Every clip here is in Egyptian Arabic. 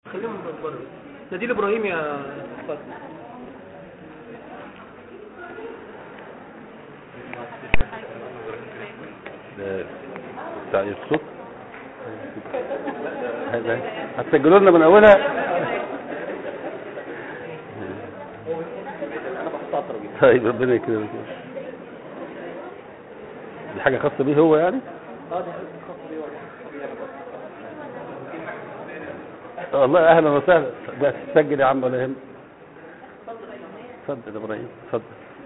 خليهم بره نادي ابراهيم يا فاطمه ده بتاع الصوت هذا هتسجلوا لنا من اولها طيب ربنا يكرمك دي حاجه خاصه بيه هو يعني اه دي حاجه خاصه بيه ولا والله اهلا وسهلا ده تسجل يا عم ولا يهم اتفضل يا ابراهيم اتفضل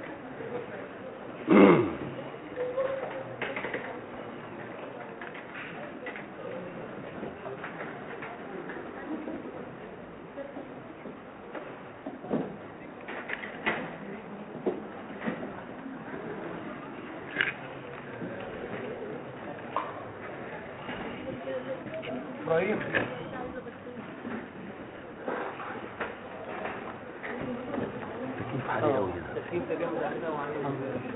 ابراهيم تكييف عالي قوي هنا تسخين ده جامد علينا وعلينا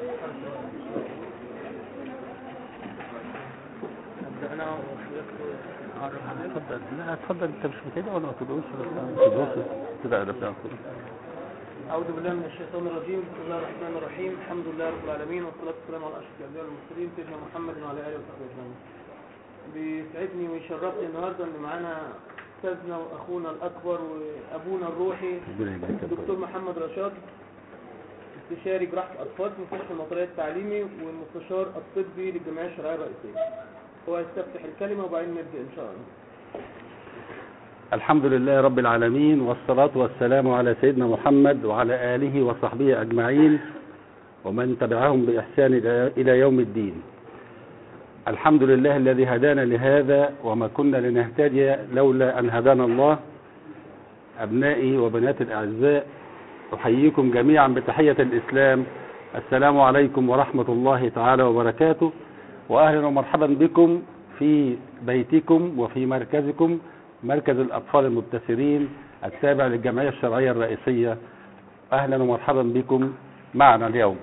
ابدا انا وشوية اعرف عليك اتفضل لا اتفضل انت مش كده ولا ما تدوس ولا تدوس كده انا بتاع أعوذ بالله من الشيطان الرجيم بسم الله الرحمن الرحيم الحمد لله رب العالمين والصلاة والسلام على أشرف الأنبياء والمرسلين سيدنا محمد وعلى آله وصحبه أجمعين. بيسعدني ويشرفني النهارده إن معانا أستاذنا وأخونا الأكبر وأبونا الروحي ربنا يجزاك الدكتور محمد رشاد استشاري جراحة أطفال في مستشفى المطرية التعليمي والمستشار الطبي للجمعية الشرعية الرئيسية. هو هيستفتح الكلمة وبعدين نبدأ إن شاء الله. الحمد لله رب العالمين والصلاة والسلام على سيدنا محمد وعلى آله وصحبه أجمعين ومن تبعهم بإحسان إلى- إلى يوم الدين الحمد لله الذي هدانا لهذا وما كنا لنهتدي لولا أن هدانا الله أبنائي وبناتي الأعزاء أحييكم جميعا بتحية الإسلام السلام عليكم ورحمة الله تعالى وبركاته وأهلا ومرحبا بكم في بيتكم وفي مركزكم مركز الأطفال المبتسرين التابع للجمعية الشرعية الرئيسية أهلا ومرحبا بكم معنا اليوم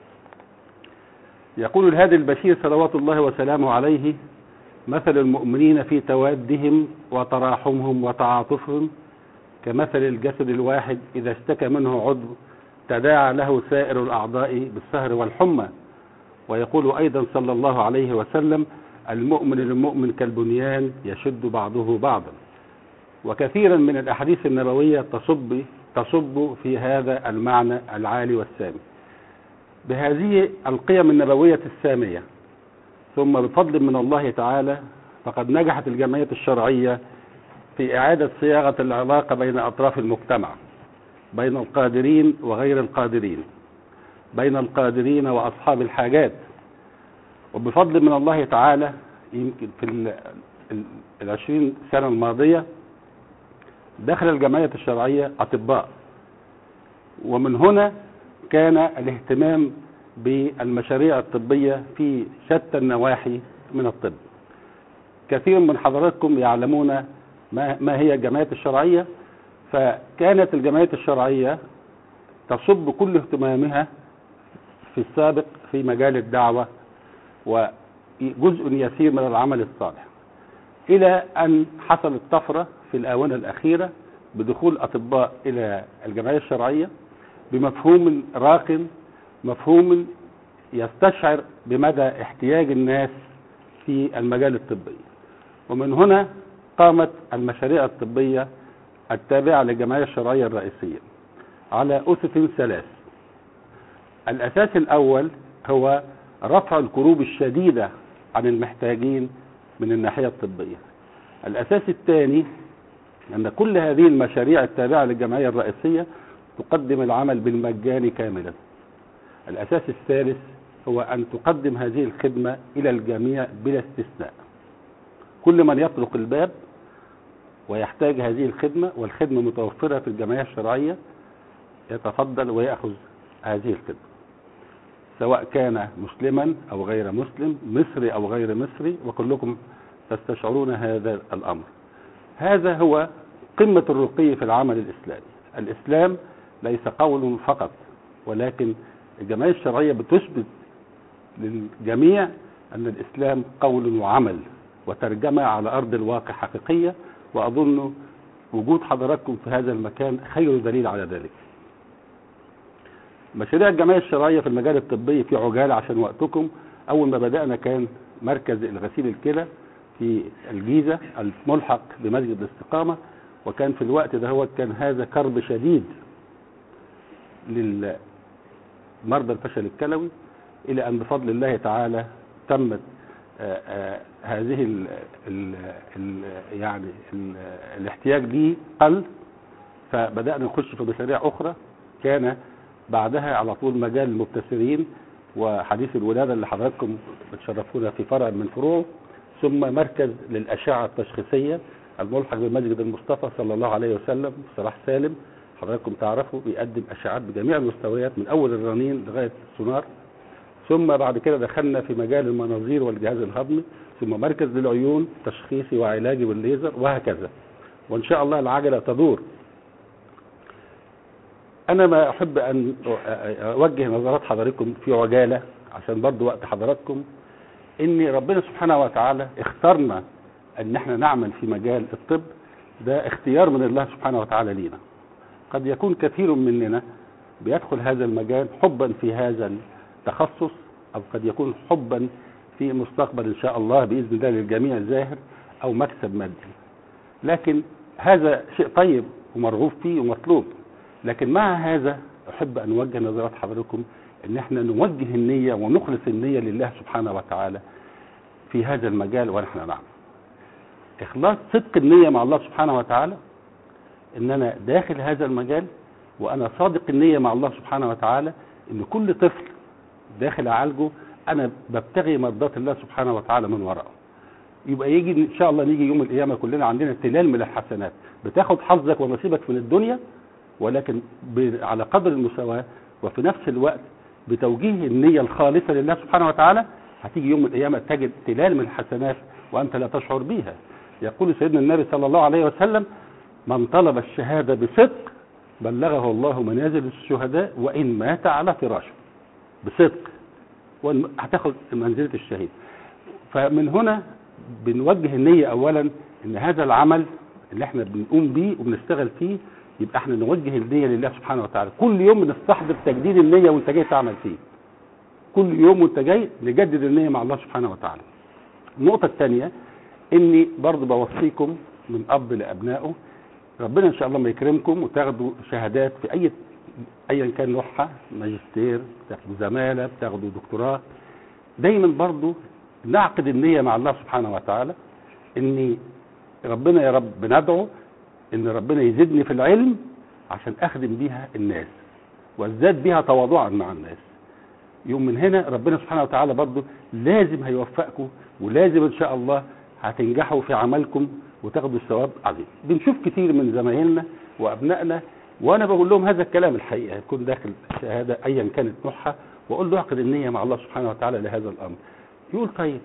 يقول الهادي البشير صلوات الله وسلامه عليه مثل المؤمنين في توادهم وتراحمهم وتعاطفهم كمثل الجسد الواحد إذا اشتكى منه عضو تداعى له سائر الأعضاء بالسهر والحمى ويقول أيضا صلى الله عليه وسلم المؤمن للمؤمن كالبنيان يشد بعضه بعضا وكثيرا من الأحاديث النبوية تصب تصب في هذا المعنى العالي والسامي بهذه القيم النبوية السامية ثم بفضل من الله تعالى فقد نجحت الجمعية الشرعية في إعادة صياغة العلاقة بين أطراف المجتمع بين القادرين وغير القادرين بين القادرين وأصحاب الحاجات وبفضل من الله تعالى يمكن في ال- ال- العشرين سنة الماضية دخل الجمعية الشرعية أطباء ومن هنا كان الاهتمام بالمشاريع الطبية في شتى النواحي من الطب كثير من حضراتكم يعلمون ما, ما هي الجمعية الشرعية فكانت الجمعية الشرعية تصب كل اهتمامها في السابق في مجال الدعوة وجزء يسير من العمل الصالح إلى أن حصلت طفرة في الآونة الأخيرة بدخول أطباء إلى الجمعية الشرعية بمفهوم راق مفهوم يستشعر بمدى احتياج الناس في المجال الطبي ومن هنا قامت المشاريع الطبية التابعة للجمعية الشرعية الرئيسية على أسس ثلاث الأساس الأول هو رفع الكروب الشديدة عن المحتاجين من الناحية الطبية الأساس الثاني أن كل هذه المشاريع التابعة للجمعية الرئيسية تقدم العمل بالمجان كاملا الأساس الثالث هو أن تقدم هذه الخدمة إلى الجميع بلا استثناء كل من يطرق الباب ويحتاج هذه الخدمة والخدمة متوفرة في الجمعية الشرعية يتفضل ويأخذ هذه الخدمة سواء كان مسلما أو غير مسلم مصري أو غير مصري وكلكم تستشعرون هذا الأمر هذا هو قمة الرقي في العمل الإسلامي الإسلام ليس قول فقط ولكن الجمعية الشرعية بتثبت للجميع أن الإسلام قول وعمل وترجمة على أرض الواقع حقيقية وأظن وجود حضراتكم في هذا المكان خير دليل على ذلك مشاريع الجمعية الشرعية في المجال الطبي في عجالة عشان وقتكم أول ما بدأنا كان مركز الغسيل الكلى في الجيزة الملحق بمسجد الاستقامة وكان في الوقت ده هو كان هذا كرب شديد للمرضى الفشل الكلوي إلى أن بفضل الله تعالى تمت آه، آه، هذه ال ال ال يعني ال الاحتياج دي قل فبدأنا نخش في مشاريع أخرى كان بعدها على طول مجال المبتسرين وحديث الولادة اللي حضراتكم بتشرفونا في فرع من فروعه ثم مركز للأشعة التشخيصية الملحق بمسجد المصطفى صلى الله عليه وسلم صلاح سالم حضراتكم تعرفوا بيقدم أشعات بجميع المستويات من أول الرنين لغاية السونار ثم بعد كده دخلنا في مجال المناظير والجهاز الهضمي ثم مركز للعيون تشخيصي وعلاجي بالليزر وهكذا وإن شاء الله العجلة تدور أنا ما أحب أن أوجه نظرات حضراتكم في عجالة عشان برضو وقت حضراتكم إن ربنا سبحانه وتعالى اختارنا أن احنا نعمل في مجال الطب ده اختيار من الله سبحانه وتعالى لينا قد يكون كثير مننا بيدخل هذا المجال حبا في هذا التخصص أو قد يكون حبا في مستقبل إن شاء الله بإذن الله للجميع زاهر أو مكسب مادي لكن هذا شيء طيب ومرغوب فيه ومطلوب لكن مع هذا أحب أن أوجه نظرات حضراتكم أن احنا نوجه النية ونخلص النية لله سبحانه وتعالى في هذا المجال ونحن نعمل إخلاص صدق النية مع الله سبحانه وتعالى ان انا داخل هذا المجال وانا صادق النية مع الله سبحانه وتعالى ان كل طفل داخل اعالجه انا ببتغي مرضات الله سبحانه وتعالى من وراءه يبقى يجي ان شاء الله نيجي يوم القيامة كلنا عندنا تلال من الحسنات بتاخد حظك ونصيبك من الدنيا ولكن ب- على قدر المساواة وفي نفس الوقت بتوجيه النية الخالصة لله سبحانه وتعالى هتيجي يوم القيامة تجد تلال من الحسنات وأنت لا تشعر بيها يقول سيدنا النبي صلى الله عليه وسلم من طلب الشهادة بصدق بلغه الله منازل الشهداء وإن مات على فراشه بصدق وإن- هتاخد منزلة الشهيد فمن هنا بنوجه النية أولا إن هذا العمل اللي احنا بنقوم بيه وبنشتغل فيه يبقى احنا نوجه النية لله سبحانه وتعالى كل يوم بنستحضر تجديد النية وانت جاي تعمل فيه كل يوم وانت جاي نجدد النية مع الله سبحانه وتعالى النقطة الثانية اني برضو بوصيكم من اب لابنائه ربنا ان شاء الله ما يكرمكم وتاخدوا شهادات في اي ايا كان نوعها ماجستير بتاخدوا زمالة بتاخدوا دكتوراه دايما برضو نعقد النية مع الله سبحانه وتعالى اني ربنا يا رب بندعو ان ربنا يزيدني في العلم عشان اخدم بيها الناس وازداد بيها تواضعا مع الناس يوم من هنا ربنا سبحانه وتعالى برضو لازم هيوفقكم ولازم ان شاء الله هتنجحوا في عملكم وتاخدوا الثواب عظيم بنشوف كتير من زمايلنا وابنائنا وانا بقول لهم هذا الكلام الحقيقه يكون داخل الشهاده ايا كانت نوعها واقول له اعقد النيه مع الله سبحانه وتعالى لهذا الامر يقول طيب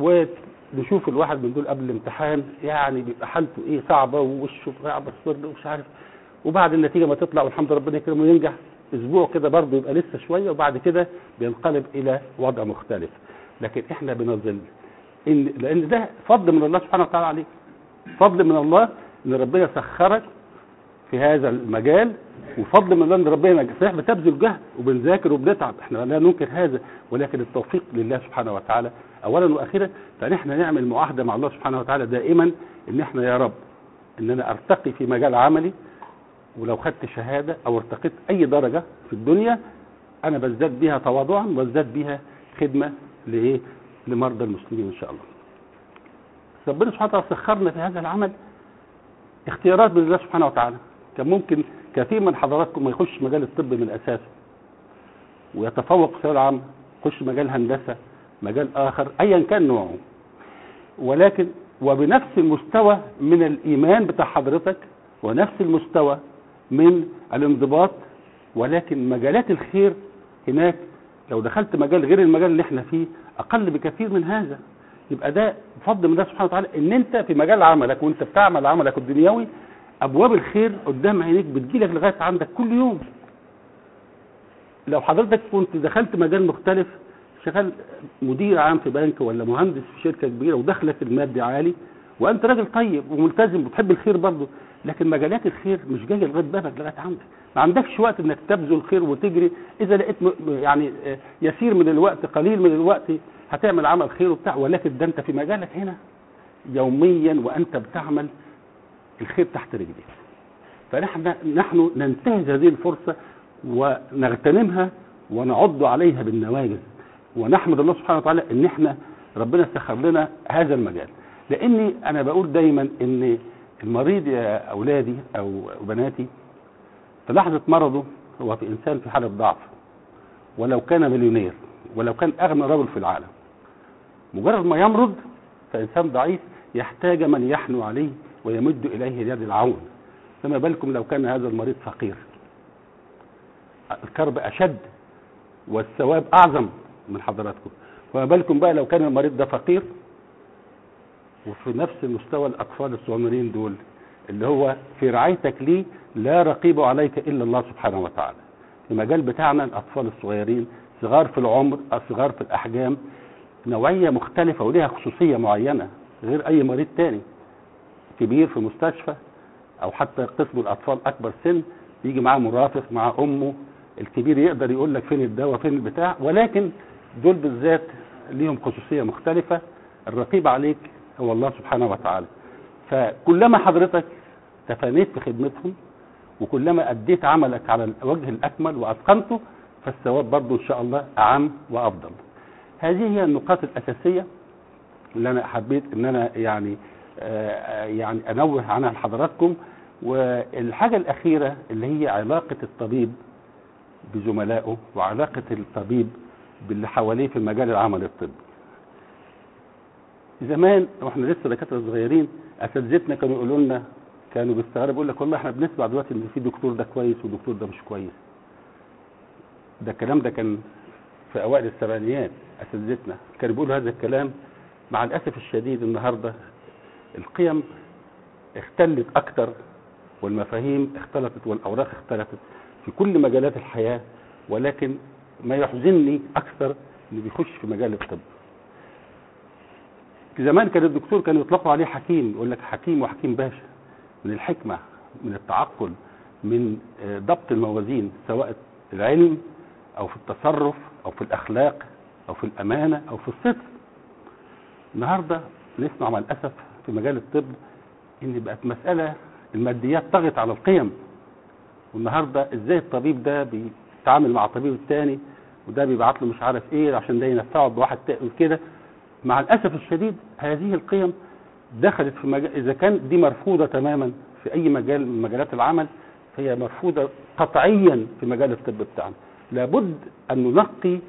ونشوف الواحد من دول قبل الامتحان يعني بيبقى حالته ايه صعبه ووشه صعب الصدر ومش عارف وبعد النتيجه ما تطلع والحمد لله ربنا يكرمه وينجح اسبوع كده برضه يبقى لسه شويه وبعد كده بينقلب الى وضع مختلف لكن احنا بنظل ان لان ده فضل من الله سبحانه وتعالى عليك فضل من الله ان ربنا سخرك في هذا المجال وفضل من الله ان ربنا صحيح بتبذل جهد وبنذاكر وبنتعب احنا لا ننكر هذا ولكن التوفيق لله سبحانه وتعالى اولا واخيرا فنحن نعمل معاهده مع الله سبحانه وتعالى دائما ان احنا يا رب ان انا ارتقي في مجال عملي ولو خدت شهاده او ارتقيت اي درجه في الدنيا انا بزداد بيها تواضعا وازداد بيها خدمه لايه لمرضى المسلمين ان شاء الله ربنا سبحانه وتعالى سخرنا في هذا العمل اختيارات من الله سبحانه وتعالى كان ممكن كثير من حضراتكم ما يخش مجال الطب من اساسه ويتفوق في الثانويه العامه يخش مجال هندسه مجال اخر ايا كان نوعه ولكن وبنفس المستوى من الايمان بتاع حضرتك ونفس المستوى من الانضباط ولكن مجالات الخير هناك لو دخلت مجال غير المجال اللي احنا فيه اقل بكثير من هذا يبقى ده فضل من الله سبحانه وتعالى ان انت في مجال عملك وانت بتعمل عملك الدنيوي ابواب الخير قدام عينيك بتجيلك لغايه عندك كل يوم لو حضرتك كنت دخلت مجال مختلف شغال مدير عام في بنك ولا مهندس في شركه كبيره ودخلك المادي عالي وانت راجل طيب وملتزم وبتحب الخير برضه لكن مجالات الخير مش جايه لغايه بابك لغايه عندك ما عندكش وقت انك تبذل خير وتجري اذا لقيت م- يعني آه، يسير من الوقت قليل من الوقت هتعمل عمل خير وبتاع ولكن ده انت في مجالك هنا يوميا وانت بتعمل الخير تحت رجليك فنحن نحن ننتهز هذه الفرصه ونغتنمها ونعض عليها بالنواجذ ونحمد الله سبحانه وتعالى ان احنا ربنا سخر لنا هذا المجال لاني انا بقول دايما ان المريض يا اولادي او بناتي في لحظه مرضه هو في انسان في حاله ضعف ولو كان مليونير ولو كان اغنى رجل في العالم مجرد ما يمرض فانسان ضعيف يحتاج من يحنو عليه ويمد اليه يد العون فما بالكم لو كان هذا المريض فقير الكرب اشد والثواب اعظم من حضراتكم فما بالكم بقى لو كان المريض ده فقير وفي نفس المستوى الاطفال الصغيرين دول اللي هو في رعايتك ليه لا رقيب عليك الا الله سبحانه وتعالى في المجال بتاعنا الاطفال الصغيرين صغار في العمر صغار في الاحجام نوعيه مختلفه وليها خصوصيه معينه غير اي مريض تاني كبير في مستشفى او حتى قسم الاطفال اكبر سن يجي معاه مرافق مع امه الكبير يقدر يقول لك فين الدواء فين البتاع ولكن دول بالذات ليهم خصوصيه مختلفه الرقيب عليك هو الله سبحانه وتعالى فكلما حضرتك تفانيت في خدمتهم وكلما اديت عملك على الوجه الاكمل واتقنته فالثواب برضه ان شاء الله اعم وافضل هذه هي النقاط الاساسيه اللي انا حبيت ان انا يعني آه، يعني انوه عنها لحضراتكم والحاجه الاخيره اللي هي علاقه الطبيب بزملائه وعلاقه الطبيب باللي حواليه في مجال العمل الطبي زمان واحنا لسه دكاتره صغيرين اساتذتنا كانوا يقولوا لنا كانوا بيستغربوا يقول لك والله احنا بنسمع دلوقتي ان في دكتور ده كويس ودكتور ده مش كويس ده الكلام ده كان في اوائل السبعينيات اساتذتنا كانوا بيقولوا هذا الكلام مع الاسف الشديد النهارده القيم اختلت اكتر والمفاهيم اختلطت والاوراق اختلفت في كل مجالات الحياه ولكن ما يحزنني اكثر اللي بيخش في مجال الطب زمان كان الدكتور كانوا يطلقوا عليه حكيم يقول لك حكيم وحكيم باشا من الحكمه من التعقل من آه، ضبط الموازين سواء العلم او في التصرف او في الاخلاق او في الامانه او في الصدق النهارده نسمع مع الاسف في مجال الطب ان بقت مساله الماديات طغت على القيم والنهارده ازاي الطبيب ده بيتعامل مع الطبيب الثاني وده بيبعت له مش عارف ايه عشان ده ينفعه بواحد تاني كده مع الاسف الشديد هذه القيم دخلت في مجال اذا كان دي مرفوضه تماما في اي مجال من مجالات العمل فهي مرفوضه قطعيا في مجال الطب بتاعنا لابد ان ننقي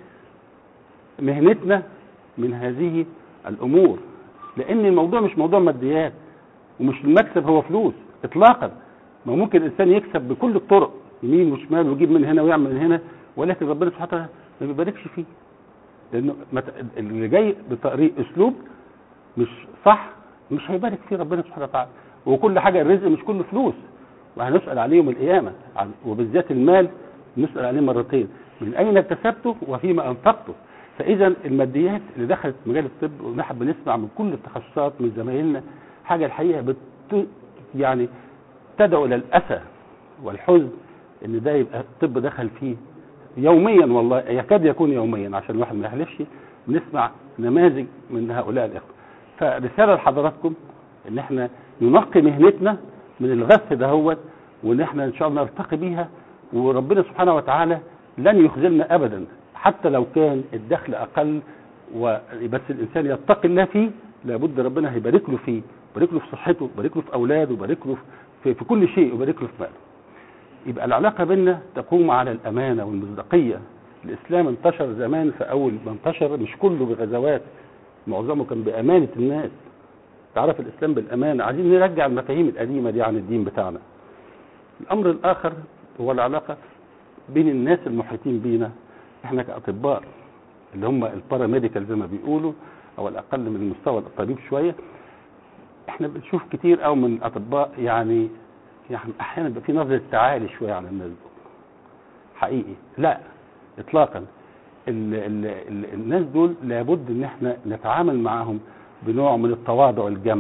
مهنتنا من هذه الامور لان الموضوع مش موضوع ماديات ومش المكسب هو فلوس اطلاقا ما ممكن الانسان يكسب بكل الطرق يمين وشمال ويجيب من هنا ويعمل من هنا ولكن ربنا سبحانه وتعالى ما بيباركش فيه لانه مت- اللي جاي بطريق اسلوب مش صح مش هيبارك فيه ربنا سبحانه وتعالى وكل حاجه الرزق مش كله فلوس وهنسال عليه يوم القيامه عن- وبالذات المال نسال عليه مرتين من اين اكتسبته وفيما انفقته فاذا الماديات اللي دخلت مجال الطب ونحن بنسمع من كل التخصصات من زمايلنا حاجه الحقيقه بت يعني تدعو الى الاسى والحزن ان ده يبقى الطب دخل فيه يوميا والله يكاد يكون يوميا عشان الواحد ما يحلفش بنسمع نماذج من هؤلاء الاخوه فرساله لحضراتكم ان احنا ننقي مهنتنا من الغث دهوت وان احنا ان شاء الله نرتقي بيها وربنا سبحانه وتعالى لن يخذلنا ابدا حتى لو كان الدخل اقل وبس الانسان يتقي الله فيه لابد ربنا هيبارك له فيه يبارك له في صحته يبارك له في اولاده يبارك له في, في كل شيء يبارك له في ماله يبقى العلاقه بيننا تقوم على الامانه والمصداقيه الاسلام انتشر زمان في اول ما انتشر مش كله بغزوات معظمه كان بامانه الناس تعرف الاسلام بالامانه عايزين نرجع المفاهيم القديمه دي عن الدين بتاعنا الامر الاخر هو العلاقه بين الناس المحيطين بينا احنا كاطباء اللي هم الباراميديكال زي ما بيقولوا او الاقل من المستوى الطبيب شويه احنا بنشوف كتير قوي من الاطباء يعني يعني احيانا بيبقى في نظره تعالي شويه على الناس دول حقيقي لا اطلاقا ال ال ال الناس دول لابد ان احنا نتعامل معاهم بنوع من التواضع الجم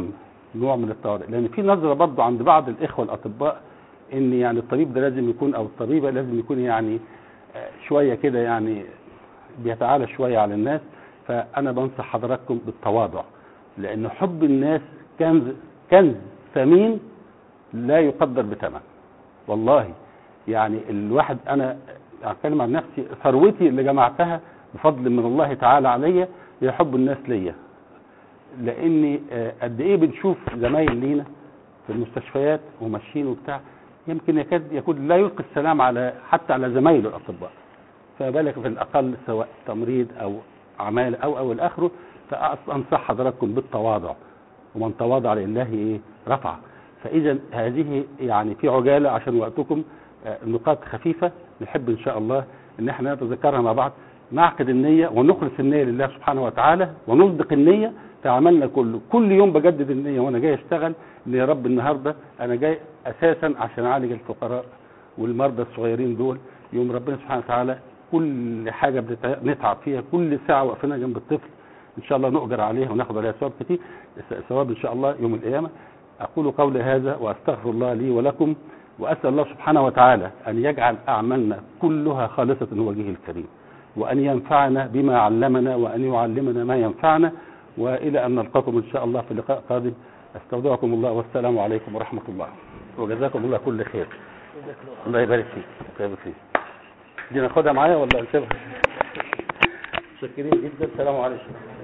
نوع من الطوارئ لان في نظره برضه عند بعض الاخوه الاطباء ان يعني الطبيب ده لازم يكون او الطبيبه لازم يكون يعني آه، شويه كده يعني بيتعالى شويه على الناس فانا بنصح حضراتكم بالتواضع لان حب الناس كنز كنز ثمين لا يقدر بثمن والله يعني الواحد انا اتكلم عن نفسي ثروتي اللي جمعتها بفضل من الله تعالى عليا هي حب الناس ليا لاني آه، قد ايه بنشوف زمايل لينا في المستشفيات وماشيين وبتاع يمكن يكاد يكون لا يلقي السلام على حتى على زمايله الاطباء فبالك في الاقل سواء تمريض او اعمال او او الاخره فانصح حضراتكم بالتواضع ومن تواضع لله ايه رفع فاذا هذه يعني في عجاله عشان وقتكم آه، نقاط خفيفه نحب ان شاء الله ان احنا نتذكرها مع بعض نعقد النية ونخلص النية لله سبحانه وتعالى ونصدق النية في عملنا كله كل يوم بجدد النية وانا جاي اشتغل ان يا رب النهاردة انا جاي اساسا عشان اعالج الفقراء والمرضى الصغيرين دول يوم ربنا سبحانه وتعالى كل حاجة بنتع- بنتعب فيها كل ساعة وقفنا جنب الطفل ان شاء الله نؤجر عليها وناخد عليها ثواب كتير ثواب ان شاء الله يوم القيامة اقول قولي هذا واستغفر الله لي ولكم واسال الله سبحانه وتعالى ان يجعل اعمالنا كلها خالصة لوجهه الكريم وأن ينفعنا بما علمنا وأن يعلمنا ما ينفعنا وإلى أن نلقاكم إن شاء الله في لقاء قادم أستودعكم الله والسلام عليكم ورحمة الله وجزاكم الله كل خير الله يبارك فيك الله يبارك فيك دي ناخدها معايا ولا نسيبها؟ متشكرين جدا السلام عليكم